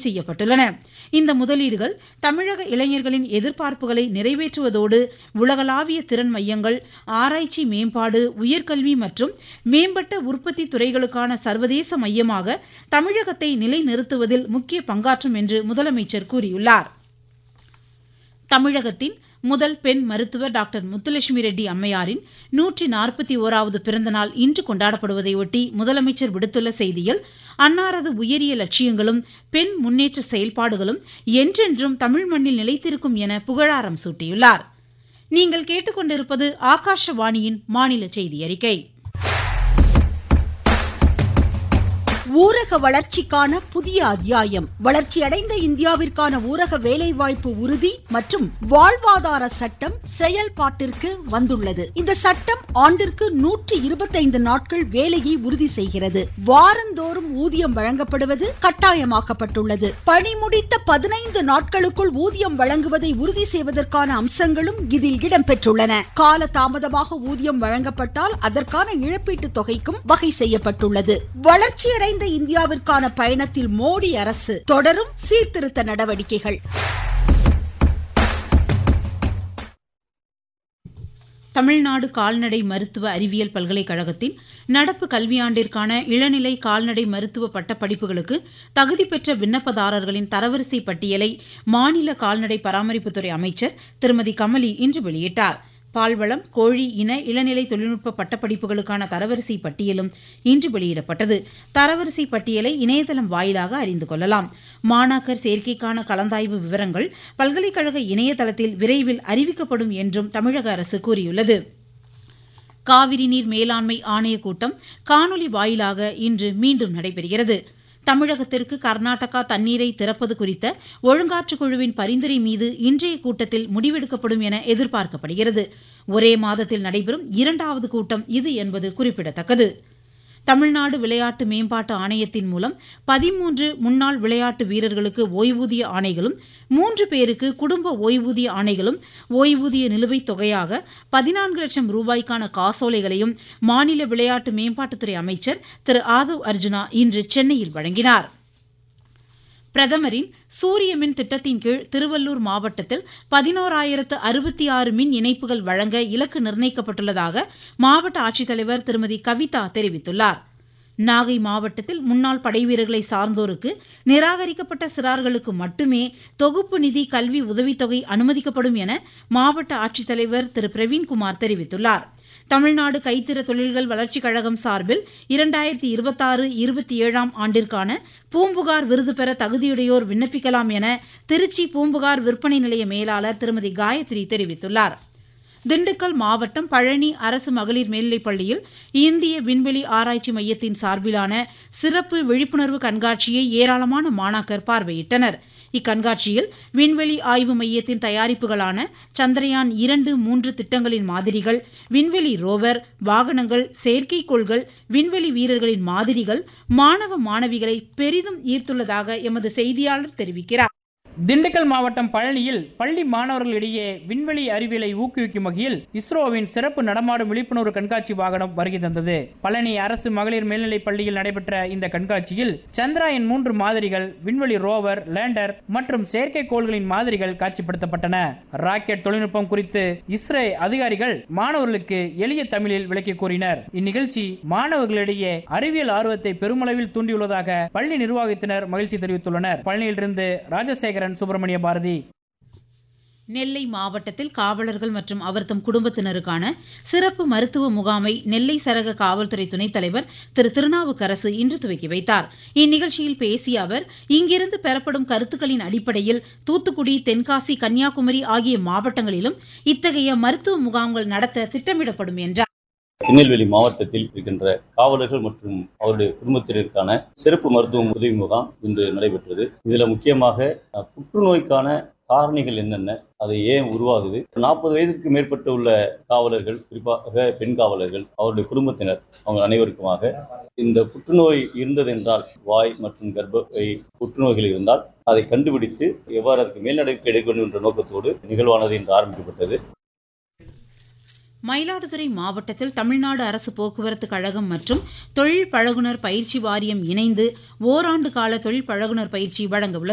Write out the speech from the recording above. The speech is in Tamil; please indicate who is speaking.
Speaker 1: செய்யப்பட்டுள்ளன இந்த முதலீடுகள் தமிழக இளைஞர்களின் எதிர்பார்ப்புகளை நிறைவேற்றுவதோடு உலகளாவிய திறன் மையங்கள் ஆராய்ச்சி மேம்பாடு உயர்கல்வி மற்றும் மேம்பட்ட உற்பத்தி துறைகளுக்கான சர்வதேச மையமாக தமிழகத்தை நிலைநிறுத்துவதில் முக்கிய பங்காற்றும் என்று முதலமைச்சர் கூறியுள்ளார் தமிழகத்தின் முதல் பெண் மருத்துவர் டாக்டர் முத்துலட்சுமி ரெட்டி அம்மையாரின் நூற்றி நாற்பத்தி ஓராவது பிறந்தநாள் இன்று கொண்டாடப்படுவதையொட்டி முதலமைச்சர் விடுத்துள்ள செய்தியில் அன்னாரது உயரிய லட்சியங்களும் பெண் முன்னேற்ற செயல்பாடுகளும் என்றென்றும் தமிழ் மண்ணில் நிலைத்திருக்கும் என புகழாரம் சூட்டியுள்ளார் நீங்கள் கேட்டுக்கொண்டிருப்பது ஆகாஷவாணியின் மாநில செய்தி அறிக்கை
Speaker 2: ஊரக வளர்ச்சிக்கான புதிய அத்தியாயம் வளர்ச்சியடைந்த இந்தியாவிற்கான ஊரக வேலைவாய்ப்பு உறுதி மற்றும் வாழ்வாதார சட்டம் செயல்பாட்டிற்கு வந்துள்ளது இந்த சட்டம் ஆண்டிற்கு நூற்றி இருபத்தைந்து நாட்கள் வேலையை உறுதி செய்கிறது வாரந்தோறும் ஊதியம் வழங்கப்படுவது கட்டாயமாக்கப்பட்டுள்ளது பணி முடித்த பதினைந்து நாட்களுக்குள் ஊதியம் வழங்குவதை உறுதி செய்வதற்கான அம்சங்களும் இதில் இடம்பெற்றுள்ளன கால தாமதமாக ஊதியம் வழங்கப்பட்டால் அதற்கான இழப்பீட்டுத் தொகைக்கும் வகை செய்யப்பட்டுள்ளது வளர்ச்சியடைந்த இந்தியாவிற்கான பயணத்தில் மோடி அரசு தொடரும் சீர்திருத்த நடவடிக்கைகள்
Speaker 1: தமிழ்நாடு கால்நடை மருத்துவ அறிவியல் பல்கலைக்கழகத்தின் நடப்பு கல்வியாண்டிற்கான இளநிலை கால்நடை மருத்துவ பட்டப்படிப்புகளுக்கு தகுதி பெற்ற விண்ணப்பதாரர்களின் தரவரிசை பட்டியலை மாநில கால்நடை பராமரிப்புத்துறை அமைச்சர் திருமதி கமலி இன்று வெளியிட்டார் பால்வளம் கோழி இன இளநிலை தொழில்நுட்ப பட்டப்படிப்புகளுக்கான தரவரிசை பட்டியலும் இன்று வெளியிடப்பட்டது தரவரிசை பட்டியலை இணையதளம் வாயிலாக அறிந்து கொள்ளலாம் மாணாக்கர் சேர்க்கைக்கான கலந்தாய்வு விவரங்கள் பல்கலைக்கழக இணையதளத்தில் விரைவில் அறிவிக்கப்படும் என்றும் தமிழக அரசு கூறியுள்ளது காவிரி நீர் மேலாண்மை ஆணையக் கூட்டம் காணொலி வாயிலாக இன்று மீண்டும் நடைபெறுகிறது தமிழகத்திற்கு கர்நாடகா தண்ணீரை திறப்பது குறித்த ஒழுங்காற்று குழுவின் பரிந்துரை மீது இன்றைய கூட்டத்தில் முடிவெடுக்கப்படும் என எதிர்பார்க்கப்படுகிறது ஒரே மாதத்தில் நடைபெறும் இரண்டாவது கூட்டம் இது என்பது குறிப்பிடத்தக்கது தமிழ்நாடு விளையாட்டு மேம்பாட்டு ஆணையத்தின் மூலம் பதிமூன்று முன்னாள் விளையாட்டு வீரர்களுக்கு ஓய்வூதிய ஆணைகளும் மூன்று பேருக்கு குடும்ப ஓய்வூதிய ஆணைகளும் ஓய்வூதிய நிலுவைத் தொகையாக பதினான்கு லட்சம் ரூபாய்க்கான காசோலைகளையும் மாநில விளையாட்டு மேம்பாட்டுத்துறை அமைச்சர் திரு ஆதவ் அர்ஜுனா இன்று சென்னையில் வழங்கினார் பிரதமரின் சூரிய மின் திட்டத்தின் கீழ் திருவள்ளூர் மாவட்டத்தில் பதினோராயிரத்து அறுபத்தி ஆறு மின் இணைப்புகள் வழங்க இலக்கு நிர்ணயிக்கப்பட்டுள்ளதாக மாவட்ட ஆட்சித்தலைவர் திருமதி கவிதா தெரிவித்துள்ளார் நாகை மாவட்டத்தில் முன்னாள் படைவீரர்களை சார்ந்தோருக்கு நிராகரிக்கப்பட்ட சிறார்களுக்கு மட்டுமே தொகுப்பு நிதி கல்வி உதவித்தொகை அனுமதிக்கப்படும் என மாவட்ட ஆட்சித்தலைவர் திரு பிரவீன்குமார் தெரிவித்துள்ளார் தமிழ்நாடு கைத்திற தொழில்கள் வளர்ச்சிக் கழகம் சார்பில் இரண்டாயிரத்தி இருபத்தாறு இருபத்தி ஏழாம் ஆண்டிற்கான பூம்புகார் விருது பெற தகுதியுடையோர் விண்ணப்பிக்கலாம் என திருச்சி பூம்புகார் விற்பனை நிலைய மேலாளர் திருமதி காயத்ரி தெரிவித்துள்ளார் திண்டுக்கல் மாவட்டம் பழனி அரசு மகளிர் மேல்நிலைப் பள்ளியில் இந்திய விண்வெளி ஆராய்ச்சி மையத்தின் சார்பிலான சிறப்பு விழிப்புணர்வு கண்காட்சியை ஏராளமான மாணாக்கர் பார்வையிட்டனர் இக்கண்காட்சியில் விண்வெளி ஆய்வு மையத்தின் தயாரிப்புகளான சந்திரயான் இரண்டு மூன்று திட்டங்களின் மாதிரிகள் விண்வெளி ரோவர் வாகனங்கள் செயற்கைக்கோள்கள் விண்வெளி வீரர்களின் மாதிரிகள் மாணவ மாணவிகளை பெரிதும் ஈர்த்துள்ளதாக எமது செய்தியாளர் தெரிவிக்கிறார்
Speaker 3: திண்டுக்கல் மாவட்டம் பழனியில் பள்ளி மாணவர்களிடையே விண்வெளி அறிவியலை ஊக்குவிக்கும் வகையில் இஸ்ரோவின் சிறப்பு நடமாடும் விழிப்புணர்வு கண்காட்சி வாகனம் வருகை தந்தது பழனி அரசு மகளிர் மேல்நிலைப் பள்ளியில் நடைபெற்ற இந்த கண்காட்சியில் சந்திராயன் மூன்று மாதிரிகள் விண்வெளி ரோவர் லேண்டர் மற்றும் செயற்கைக்கோள்களின் மாதிரிகள் காட்சிப்படுத்தப்பட்டன ராக்கெட் தொழில்நுட்பம் குறித்து இஸ்ரோ அதிகாரிகள் மாணவர்களுக்கு எளிய தமிழில் விளக்கி கூறினர் இந்நிகழ்ச்சி மாணவர்களிடையே அறிவியல் ஆர்வத்தை பெருமளவில் தூண்டியுள்ளதாக பள்ளி நிர்வாகத்தினர் மகிழ்ச்சி தெரிவித்துள்ளனர் பழனியிலிருந்து ராஜசேகரன் சுப்பிரமணிய பாரதி
Speaker 1: நெல்லை மாவட்டத்தில் காவலர்கள் மற்றும் அவர்தம் குடும்பத்தினருக்கான சிறப்பு மருத்துவ முகாமை நெல்லை சரக காவல்துறை துணைத் தலைவர் திரு திருநாவுக்கரசு இன்று துவக்கி வைத்தார் இந்நிகழ்ச்சியில் பேசிய அவர் இங்கிருந்து பெறப்படும் கருத்துக்களின் அடிப்படையில் தூத்துக்குடி தென்காசி கன்னியாகுமரி ஆகிய மாவட்டங்களிலும் இத்தகைய மருத்துவ முகாம்கள் நடத்த திட்டமிடப்படும் என்றார்
Speaker 4: திருநெல்வேலி மாவட்டத்தில் இருக்கின்ற காவலர்கள் மற்றும் அவருடைய குடும்பத்தினருக்கான சிறப்பு மருத்துவ உதவி முகாம் இன்று நடைபெற்றது இதுல முக்கியமாக அஹ், புற்றுநோய்க்கான காரணிகள் என்னென்ன அது ஏன் உருவாகுது நாற்பது வயதிற்கு மேற்பட்ட உள்ள காவலர்கள் குறிப்பாக பெண் காவலர்கள் அவருடைய குடும்பத்தினர் அவங்க அனைவருக்குமாக இந்த புற்றுநோய் இருந்ததென்றால் வாய் மற்றும் கர்ப்பப்பை புற்றுநோய்கள் இருந்தால் அதை கண்டுபிடித்து எவ்வாறு அதுக்கு மேல் நடவடிக்கை எடுக்க வேண்டும் என்ற நோக்கத்தோடு நிகழ்வானது இன்று ஆரம்பிக்கப்பட்டது
Speaker 1: மயிலாடுதுறை மாவட்டத்தில் தமிழ்நாடு அரசு போக்குவரத்து கழகம் மற்றும் தொழில் பழகுனர் பயிற்சி வாரியம் இணைந்து ஓராண்டு கால தொழில் பழகுனர் பயிற்சி வழங்க உள்ளது